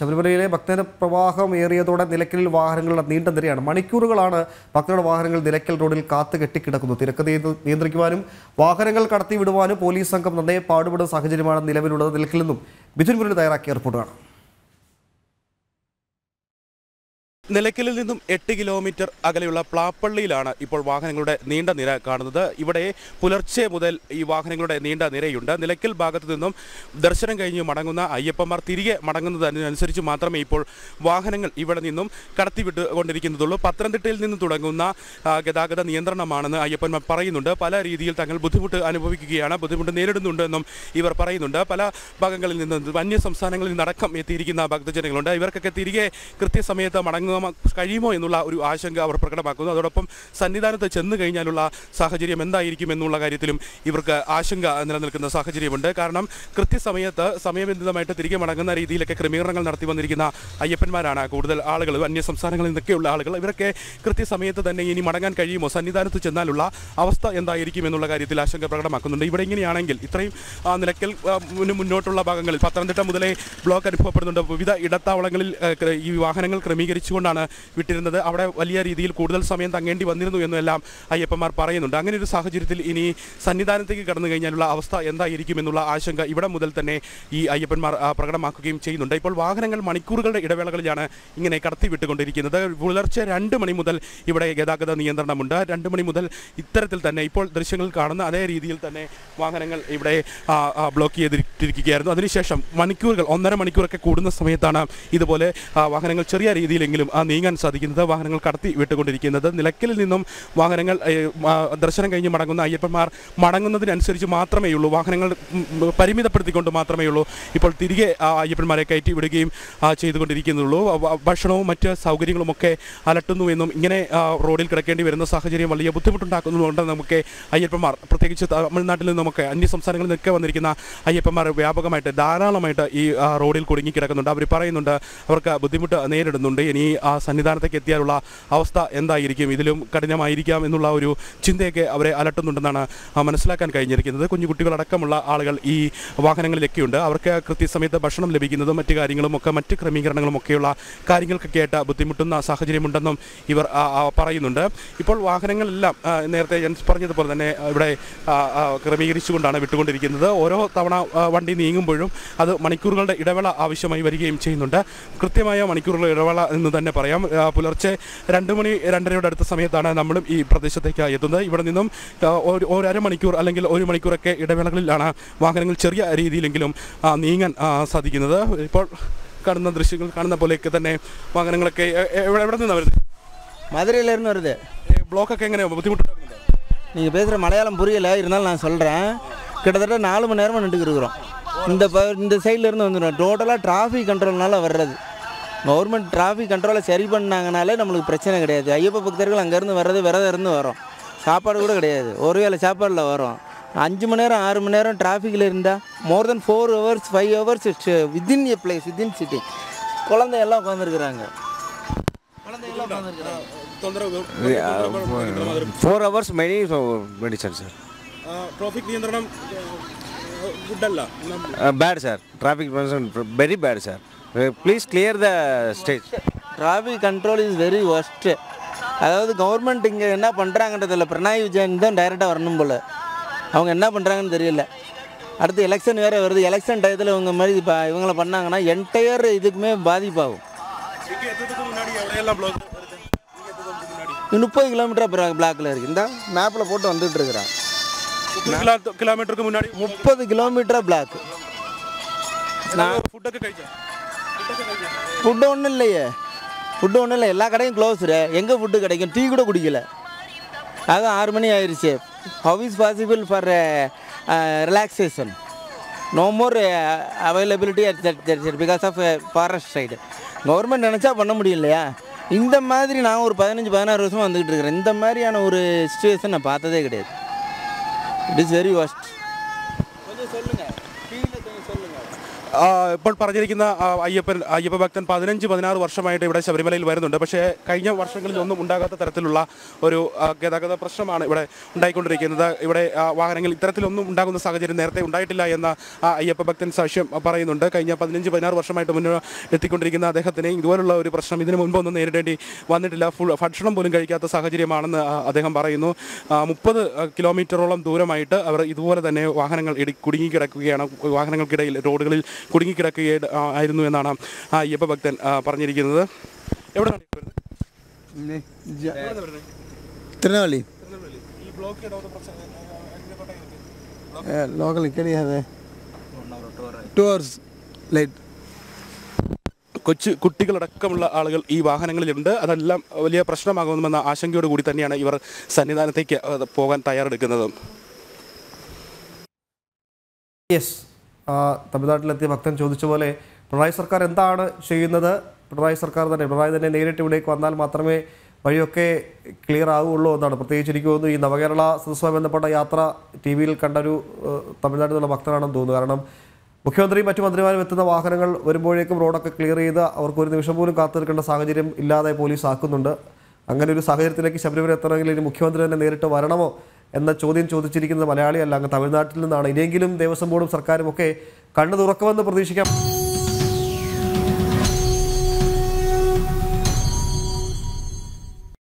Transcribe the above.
ശബരിമലയിലെ ഭക്തജന പ്രവാഹം ഏറിയതോടെ നിലയ്ക്കലിൽ വാഹനങ്ങളുടെ നീണ്ട നിരയാണ് മണിക്കൂറുകളാണ് ഭക്തരുടെ വാഹനങ്ങൾ നിലയ്ക്കൽ റോഡിൽ കാത്തു കെട്ടിക്കിടക്കുന്നു തിരക്ക് നിയ- നിയന്ത്രിക്കുവാനും വാഹനങ്ങൾ കടത്തിവിടുവാനും പോലീസ് സംഘം നന്നേ പാടുപെടുന്ന സാഹചര്യമാണ് നിലവിലുള്ളത് നിലയ്ക്കൽ നിന്നും ബിജുൻ മുരളി തയ്യാറാക്കിയ റിപ്പോർട്ടാണ് നിലയ്ക്കലിൽ നിന്നും എട്ട് കിലോമീറ്റർ അകലെയുള്ള പ്ലാപ്പള്ളിയിലാണ് ഇപ്പോൾ വാഹനങ്ങളുടെ നീണ്ട നിര കാണുന്നത് ഇവിടെ പുലർച്ചെ മുതൽ ഈ വാഹനങ്ങളുടെ നീണ്ട നിരയുണ്ട് നിലയ്ക്കൽ ഭാഗത്തു നിന്നും ദർശനം കഴിഞ്ഞ് മടങ്ങുന്ന അയ്യപ്പന്മാർ തിരികെ മടങ്ങുന്നതിനനുസരിച്ച് മാത്രമേ ഇപ്പോൾ വാഹനങ്ങൾ ഇവിടെ നിന്നും കടത്തിവിട്ട് കൊണ്ടിരിക്കുന്നതുള്ളൂ പത്തനംതിട്ടയിൽ നിന്ന് തുടങ്ങുന്ന ആ, ഗതാഗത നിയന്ത്രണമാണെന്ന് അയ്യപ്പന്മാർ പറയുന്നുണ്ട് പല രീതിയിൽ തങ്ങൾ ബുദ്ധിമുട്ട് അനുഭവിക്കുകയാണ് ബുദ്ധിമുട്ട് നേരിടുന്നുണ്ട് എന്നും ഇവർ പറയുന്നുണ്ട് പല ഭാഗങ്ങളിൽ നിന്ന് അന്യ സംസ്ഥാനങ്ങളിൽ നിന്നടക്കം എത്തിയിരിക്കുന്ന ഭക്തജനങ്ങളുണ്ട് ഇവർക്കൊക്കെ തിരികെ കൃത്യസമയത്ത് മടങ്ങുക കഴിയുമോ എന്നുള്ള ഒരു ആശങ്ക അവർ പ്രകടമാക്കുന്നു അതോടൊപ്പം സന്നിധാനത്ത് ചെന്ന് കഴിഞ്ഞാലുള്ള സാഹചര്യം എന്തായിരിക്കും എന്നുള്ള കാര്യത്തിലും ഇവർക്ക് ആശങ്ക നിലനിൽക്കുന്ന സാഹചര്യമുണ്ട് കാരണം കൃത്യസമയത്ത് സമയബന്ധിതമായിട്ട് തിരികെ മടങ്ങുന്ന രീതിയിലൊക്കെ ക്രമീകരണങ്ങൾ നടത്തി വന്നിരിക്കുന്ന അയ്യപ്പന്മാരാണ് കൂടുതൽ ആളുകൾ അന്യ സംസ്ഥാനങ്ങളിൽ നിന്നൊക്കെയുള്ള ആളുകൾ ഇവരൊക്കെ കൃത്യസമയത്ത് തന്നെ ഇനി മടങ്ങാൻ കഴിയുമോ സന്നിധാനത്ത് ചെന്നാലുള്ള അവസ്ഥ എന്തായിരിക്കും എന്നുള്ള കാര്യത്തിൽ ആശങ്ക പ്രകടമാക്കുന്നുണ്ട് ഇവിടെ ഇങ്ങനെയാണെങ്കിൽ ഇത്രയും ആ, നിലയ്ക്കൽ ആ, മുന്ന് മുന്നോട്ടുള്ള ഭാഗങ്ങളിൽ പത്തനംതിട്ട മുതലേ ബ്ലോക്ക് അനുഭവപ്പെടുന്നുണ്ട് വിവിധ ഇടത്താവളങ്ങളിൽ ആ, ക്ര- ഈ വാഹനങ്ങൾ ക്രമീകരിച്ചുകൊണ്ടാണ് വിട്ടിരുന്നത് അവിടെ വലിയ രീതിയിൽ കൂടുതൽ സമയം തങ്ങേണ്ടി വന്നിരുന്നു എന്നെല്ലാം അയ്യപ്പന്മാർ പറയുന്നുണ്ട് അങ്ങനെ ഒരു സാഹചര്യത്തിൽ ഇനി സന്നിധാനത്തേക്ക് കടന്നു കഴിഞ്ഞാലുള്ള അവസ്ഥ എന്തായിരിക്കും എന്നുള്ള ആശങ്ക ഇവിടെ മുതൽ തന്നെ ഈ അയ്യപ്പന്മാർ ആ, പ്രകടമാക്കുകയും ചെയ്യുന്നുണ്ട് ഇപ്പോൾ വാഹനങ്ങൾ മണിക്കൂറുകളുടെ ഇടവേളകളിലാണ് ഇങ്ങനെ കടത്തി വിട്ടുകൊണ്ടിരിക്കുന്നത് പുലർച്ചെ രണ്ട് മണി മുതൽ ഇവിടെ ഗതാഗത നിയന്ത്രണമുണ്ട് രണ്ട് മണി മുതൽ ഇത്തരത്തിൽ തന്നെ ഇപ്പോൾ ദൃശ്യങ്ങൾ കാണുന്ന അതേ രീതിയിൽ തന്നെ വാഹനങ്ങൾ ഇവിടെ ആ, ആ, ബ്ലോക്ക് ചെയ്തിരിക്കുകയായിരുന്നു അതിനുശേഷം മണിക്കൂറുകൾ ഒന്നര മണിക്കൂറൊക്കെ കൂടുന്ന സമയത്താണ് ഇതുപോലെ ആ, വാഹനങ്ങൾ ചെറിയ രീതിയിലെങ്കിലും ആ, നീങ്ങാൻ സാധിക്കുന്നത് വാഹനങ്ങൾ കടത്തി വിട്ടുകൊണ്ടിരിക്കുന്നത് നിലയ്ക്കലിൽ നിന്നും വാഹനങ്ങൾ ഏ, ആ, ദർശനം കഴിഞ്ഞ് മടങ്ങുന്ന അയ്യപ്പന്മാർ മടങ്ങുന്നതിനനുസരിച്ച് മാത്രമേ ഉള്ളൂ വാഹനങ്ങൾ ഉം, ഉം, പരിമിതപ്പെടുത്തിക്കൊണ്ട് മാത്രമേ ഉള്ളൂ ഇപ്പോൾ തിരികെ ആ, അയ്യപ്പന്മാരെ കയറ്റി വിടുകയും ആ, ചെയ്തുകൊണ്ടിരിക്കുന്നുള്ളൂ വ- ഭക്ഷണവും മറ്റ് സൗകര്യങ്ങളുമൊക്കെ അലട്ടുന്നുവെന്നും ഇങ്ങനെ ആ, റോഡിൽ കിടക്കേണ്ടി വരുന്ന സാഹചര്യം വലിയ ബുദ്ധിമുട്ടുണ്ടാക്കുന്നുണ്ട് നമുക്ക് അയ്യപ്പന്മാർ പ്രത്യേകിച്ച് തമിഴ്നാട്ടിൽ നിന്നുമൊക്കെ അന്യ സംസ്ഥാനങ്ങളിൽ നിന്നൊക്കെ വന്നിരിക്കുന്ന അയ്യപ്പന്മാർ വ്യാപകമായിട്ട് ധാരാളമായിട്ട് ഈ ആ, റോഡിൽ കുടുങ്ങി കിടക്കുന്നുണ്ട് അവർ പറയുന്നുണ്ട് അവർക്ക് ബുദ്ധിമുട്ട് നേരിടുന്നുണ്ട് ഇനി ആ സന്നിധാനത്തേക്ക് എത്തിയാലുള്ള അവസ്ഥ എന്തായിരിക്കും ഇതിലും കഠിനമായിരിക്കാം എന്നുള്ള ഒരു ചിന്തയൊക്കെ അവരെ അലട്ടുന്നുണ്ടെന്നാണ് ആ, മനസ്സിലാക്കാൻ കഴിഞ്ഞിരിക്കുന്നത് കുഞ്ഞു കുട്ടികളടക്കമുള്ള ആളുകൾ ഈ വാഹനങ്ങളിലൊക്കെയുണ്ട് അവർക്ക് കൃത്യസമയത്ത് ഭക്ഷണം ലഭിക്കുന്നതും മറ്റു കാര്യങ്ങളും ഒക്കെ മറ്റ് ക്രമീകരണങ്ങളും ഒക്കെയുള്ള കാര്യങ്ങൾക്കൊക്കെ ആയിട്ട് ബുദ്ധിമുട്ടുന്ന സാഹചര്യമുണ്ടെന്നും ഇവർ ആ, ആ, പറയുന്നുണ്ട് ഇപ്പോൾ വാഹനങ്ങളെല്ലാം ആ, നേരത്തെ ഞാൻ പറഞ്ഞതുപോലെ തന്നെ ഇവിടെ ആ, ആ, ക്രമീകരിച്ചുകൊണ്ടാണ് വിട്ടുകൊണ്ടിരിക്കുന്നത് ഓരോ തവണ ആ, വണ്ടി നീങ്ങുമ്പോഴും അത് മണിക്കൂറുകളുടെ ഇടവേള ആവശ്യമായി വരികയും ചെയ്യുന്നുണ്ട് കൃത്യമായ മണിക്കൂറുകളുടെ ഇടവേള എന്ന് തന്നെ പറയാം ആ, പുലർച്ചെ രണ്ട് മണി രണ്ടരയുടെ അടുത്ത സമയത്താണ് നമ്മളും ഈ പ്രദേശത്തേക്ക് എത്തുന്നത് ഇവിടെ നിന്നും ആ, ഒരു ഒരു അരമണിക്കൂർ അല്ലെങ്കിൽ ഒരു മണിക്കൂറൊക്കെ ഇടവേളകളിലാണ് വാഹനങ്ങൾ ചെറിയ രീതിയിലെങ്കിലും ആ, നീങ്ങാൻ ആ, സാധിക്കുന്നത് ഇപ്പോൾ കാണുന്ന ദൃശ്യങ്ങൾ കാണുന്ന പോലെയൊക്കെ തന്നെ വാഹനങ്ങളൊക്കെ എ- എ- എവിടെ എവിടെ നിന്നാണ് വരുന്നത് மதுரையிலேருந்து வருது ഏ, ബ്ലോക്കൊക്കെ എങ്ങനെ ബുദ്ധിമുട്ടുണ്ടാകുന്നുണ്ടോ நீங்கள் பேசுகிற மலையாளம் புரியல இருந்தாலும் நான் சொல்கிறேன் கிட்டத்தட்ட நாலு மணி நேரமாக நின்றுக்கு இருக்கிறோம் இந்த ப இந்த சைட்லேருந்து வந்துடும் டோட்டலாக டிராஃபிக் கண்ட்ரோல்னால வர்றது கவர்மெண்ட் டிராஃபிக் கண்ட்ரோலை சரி பண்ணாங்கனாலே நம்மளுக்கு பிரச்சனை கிடையாது ஐயப்ப பக்தர்கள் அங்கேருந்து வர்றது விரதம் இருந்து வரோம் சாப்பாடு கூட கிடையாது ஒரு வேளை சாப்பாடில் வரோம் அஞ்சு மணி நேரம் ஆறு மணி நேரம் டிராஃபிக்கில் இருந்தால் more than four hours five hours within a place within city குழந்தை எல்லாம் உட்காந்துருக்குறாங்க குழந்தைங்களாம் உட்காந்துருக்குறாங்க four hours many medicine sir traffic നിയന്ത്രണം ഗുഡല്ല bad sir traffic very bad sir please clear the stage traffic control is very worst அதாவது government இங்கே என்ன பண்ணுறாங்கன்றதில்ல பிரணாய் விஜயன் தான் டைரெக்டாக வரணும் போல் அவங்க என்ன பண்ணுறாங்கன்னு தெரியல அடுத்து எலெக்ஷன் வேறு வருது எலெக்ஷன் டயத்தில் இவங்க மாதிரி இப்போ இவங்கள பண்ணாங்கன்னா என்டையர் இதுக்குமே பாதிப்பாகும் இங்கே எத்ததுக்கு முன்னாடி எவ்வளோ ப்ளாக் இது முப்பது கிலோமீட்டர் பிளாக்கில் இருக்குது இந்த மேப்பில் போட்டு வந்துட்டு இருக்கிறான் കിലോ കിലോമീറ്റർക്ക് മുന്നാടി முப்பது கிலோமீட்டர் பிளாக் ഫുഡൊക്കെ കഴിച്ചോ ഫുഡൊക്കെ കഴിച്ചോ ஃபுட்டு ஒன்றும் இல்லையே ஃபுட்டு ஒன்றும் இல்லை எல்லா கடையும் க்ளோஸ்டு எங்கே ஃபுட்டு கிடைக்கும் டீ கூட குடிக்கல அது ஆறு மணி ஆயிடுச்சு how is possible for relaxation no more availability because of forest side government நினச்சா பண்ண முடியும் இல்லையா இந்த மாதிரி நான் ஒரு பதினஞ்சு பதினாறு வருஷமாக வந்துக்கிட்டு இருக்கிறேன் இந்த மாதிரியான ஒரு சுச்சுவேஷன் நான் பார்த்ததே கிடையாது இட் இஸ் வெரி ஒஸ்ட் கொஞ்சம் சொல்லுங்கள் கொஞ்சம் சொல்லுங்கள் ആ, ഇപ്പോൾ പറഞ്ഞിരിക്കുന്ന ആ, അയ്യപ്പൻ അയ്യപ്പ ഭക്തൻ പതിനഞ്ച് പതിനാറ് വർഷമായിട്ട് ഇവിടെ ശബരിമലയിൽ വരുന്നുണ്ട് പക്ഷേ കഴിഞ്ഞ വർഷങ്ങളിൽ ഒന്നും ഉണ്ടാകാത്ത തരത്തിലുള്ള ഒരു ആ, ഗതാഗത പ്രശ്നമാണ് ഇവിടെ ഉണ്ടായിക്കൊണ്ടിരിക്കുന്നത് ഇവിടെ ആ, വാഹനങ്ങൾ ഇത്തരത്തിലൊന്നും ഉണ്ടാകുന്ന സാഹചര്യം നേരത്തെ ഉണ്ടായിട്ടില്ല എന്ന ആ, അയ്യപ്പ ഭക്തൻ സാക്ഷ്യം പറയുന്നുണ്ട് കഴിഞ്ഞ പതിനഞ്ച് പതിനാറ് വർഷമായിട്ട് മുന്നേ എത്തിക്കൊണ്ടിരിക്കുന്ന അദ്ദേഹത്തിന് ഇതുപോലുള്ള ഒരു പ്രശ്നം ഇതിനു മുൻപൊന്നും നേരിടേണ്ടി വന്നിട്ടില്ല ഫുൾ ഭക്ഷണം പോലും കഴിക്കാത്ത സാഹചര്യമാണെന്ന് ആ, അദ്ദേഹം പറയുന്നു മുപ്പത് കിലോമീറ്ററോളം ദൂരമായിട്ട് അവർ ഇതുപോലെ തന്നെ വാഹനങ്ങൾ ഇടി കുടുങ്ങിക്കിടക്കുകയാണ് വാഹനങ്ങൾക്കിടയിൽ റോഡുകളിൽ കുടുങ്ങിക്കിടക്കുക ആയിരുന്നു എന്നാണ് ആ അയ്യപ്പ ഭക്തൻ ആ, പറഞ്ഞിരിക്കുന്നത് എവിടെ திருநெல்வேலி லோக்கல் கிடையாது டூ ஹவர்ஸ் லைட் കൊച്ചു കുട്ടികളടക്കമുള്ള ആളുകൾ ഈ വാഹനങ്ങളിലുണ്ട് അതെല്ലാം വലിയ പ്രശ്നമാകുമെന്ന ആശങ്കയോട് കൂടി തന്നെയാണ് ഇവർ സന്നിധാനത്തേക്ക് ആ, പോകാൻ തയ്യാറെടുക്കുന്നതും യെസ് തമിഴ്നാട്ടിലെത്തിയ ഭക്തൻ ചോദിച്ച പോലെ പിണറായി സർക്കാർ എന്താണ് ചെയ്യുന്നത് പിണറായി സർക്കാർ തന്നെ പിണറായി തന്നെ നേരിട്ട് ഇവിടേക്ക് വന്നാൽ മാത്രമേ വഴിയൊക്കെ ക്ലിയർ ആവുകയുള്ളൂ എന്നാണ് പ്രത്യേകിച്ച് എനിക്ക് തോന്നുന്നു ഈ നവകേരള സദസ്സുമായി ബന്ധപ്പെട്ട യാത്ര ടി വിയിൽ കണ്ടൊരു ഏഹ്, തമിഴ്നാട്ടിൽ നിന്നുള്ള ഭക്തനാണെന്ന് തോന്നുന്നു കാരണം മുഖ്യമന്ത്രിയും മറ്റു മന്ത്രിമാരും എത്തുന്ന വാഹനങ്ങൾ വരുമ്പോഴേക്കും റോഡൊക്കെ ക്ലിയർ ചെയ്ത് അവർക്ക് ഒരു നിമിഷം പോലും കാത്തു നിൽക്കേണ്ട സാഹചര്യം ഇല്ലാതെ പോലീസ് ആക്കുന്നുണ്ട് അങ്ങനെ ഒരു സാഹചര്യത്തിലേക്ക് ശബരിമല എത്തണമെങ്കിൽ ഇനി മുഖ്യമന്ത്രി തന്നെ നേരിട്ട് വരണമോ എന്ന ചോദ്യം ചോദിച്ചിരിക്കുന്നത് മലയാളിയല്ല അങ്ങ് തമിഴ്നാട്ടിൽ നിന്നാണ് ഇനിയെങ്കിലും ദേവസ്വം ബോർഡും സർക്കാരും ഒക്കെ കണ്ണു തുറക്കുമെന്ന് പ്രതീക്ഷിക്കാം